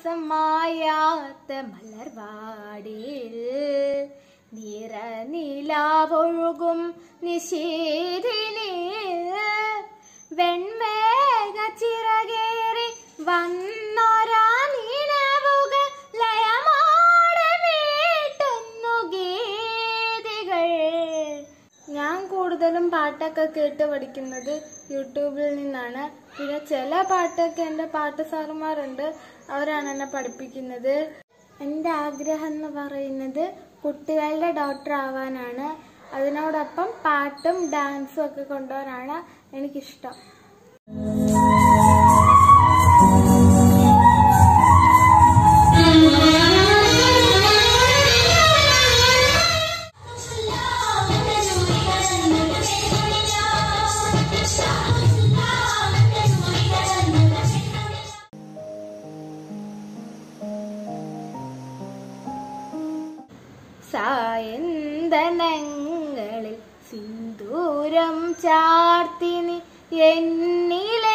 മാസം മായാത്ത മലർവാടിയിൽ നിറനിലാവൊഴുകും നിശീതിനി വെൺമേഘ ചിറകേറി വന്നൊരാ നിലവുകൾ ലയമോടെ വീട്ടുന്നു ഗീതികൾ ഞാൻ കൂടുതലും പാട്ടൊക്കെ കേട്ട് പഠിക്കുന്നത് യൂട്യൂബിൽ നിന്നാണ് പിന്നെ ചില പാട്ടൊക്കെ എൻ്റെ പാട്ട് സാറുമാരുണ്ട് അവരാണ് എന്നെ പഠിപ്പിക്കുന്നത് എൻ്റെ ആഗ്രഹം എന്ന് പറയുന്നത് കുട്ടികളുടെ ഡോക്ടർ ആവാനാണ് അതിനോടൊപ്പം പാട്ടും ഡാൻസും ഒക്കെ കൊണ്ടുപോകാനാണ് എനിക്കിഷ്ടം സായന്തനങ്ങളിൽ സിന്ദൂരം ചാർത്തിനി എന്നിലെ